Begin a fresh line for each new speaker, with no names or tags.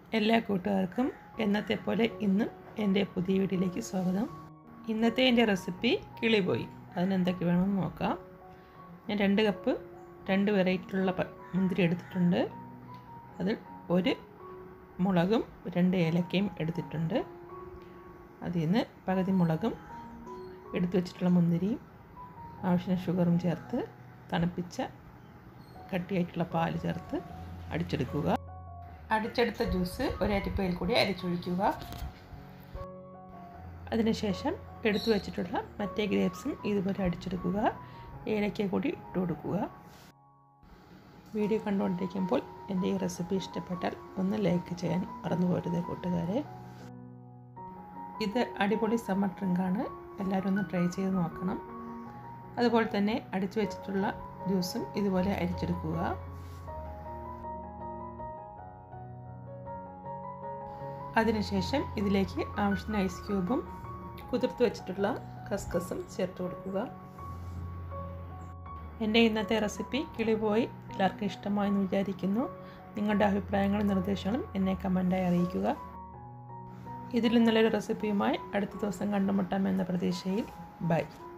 എല്ലാ കൂട്ടുകാർക്കും എന്നത്തെ പോലെ ഇന്നും എൻ്റെ പുതിയ വീഡിയോയിലേക്ക് സ്വാഗതം ഇന്നത്തെ എൻ്റെ റെസിപ്പി കിളിപോയി അതിനെന്തൊക്കെ വേണമെന്ന് നോക്കാം ഞാൻ രണ്ട് കപ്പ് രണ്ട് വെറൈറ്റിയുള്ള പ- മുന്തിരി എടുത്തിട്ടുണ്ട് അതിൽ ഒരു മുളകും രണ്ട് ഏലക്കയും എടുത്തിട്ടുണ്ട് അതിൽ നിന്ന് പകുതി മുളകും എടുത്തു വെച്ചിട്ടുള്ള മുന്തിരിയും ആവശ്യത്തിന് ഷുഗറും ചേർത്ത് തണുപ്പിച്ച കട്ടിയായിട്ടുള്ള പാല് ചേർത്ത് അടിച്ചെടുക്കുക അടിച്ചെടുത്ത ജ്യൂസ് ഒരരിപ്പയിൽ കൂടി അരിച്ചൊഴിക്കുക അതിനുശേഷം എടുത്തു വെച്ചിട്ടുള്ള മറ്റേ ഗ്രേപ്സും ഇതുപോലെ അടിച്ചെടുക്കുക ഏലക്ക കൂടി ഇട്ട് കൊടുക്കുക വീഡിയോ കണ്ടുകൊണ്ടിരിക്കുമ്പോൾ എൻ്റെ ഈ റെസിപ്പി ഇഷ്ടപ്പെട്ടാൽ ഒന്ന് ലൈക്ക് ചെയ്യാൻ മറന്നു പോരുത് കൂട്ടുകാരെ ഇത് അടിപൊളി സമ്മർ ഡ്രിങ്കാണ് എല്ലാവരും ഒന്ന് ട്രൈ ചെയ്ത് നോക്കണം അതുപോലെ തന്നെ അടിച്ചു വെച്ചിട്ടുള്ള ജ്യൂസും ഇതുപോലെ അരിച്ചെടുക്കുക അതിനുശേഷം ഇതിലേക്ക് ആവശ്യത്തിന് ഐസ് ക്യൂബും കുതിർത്ത് വെച്ചിട്ടുള്ള കസ്കസും ചേർത്ത് കൊടുക്കുക എൻ്റെ ഇന്നത്തെ റെസിപ്പി കിളിപോയി എല്ലാവർക്കും ഇഷ്ടമായെന്ന് വിചാരിക്കുന്നു നിങ്ങളുടെ അഭിപ്രായങ്ങളും നിർദ്ദേശങ്ങളും എന്നെ കമൻറ്റായി അറിയിക്കുക ഇതിൽ നല്ലൊരു റെസിപ്പിയുമായി അടുത്ത ദിവസം കണ്ടുമുട്ടാമെന്ന പ്രതീക്ഷയിൽ ബൈ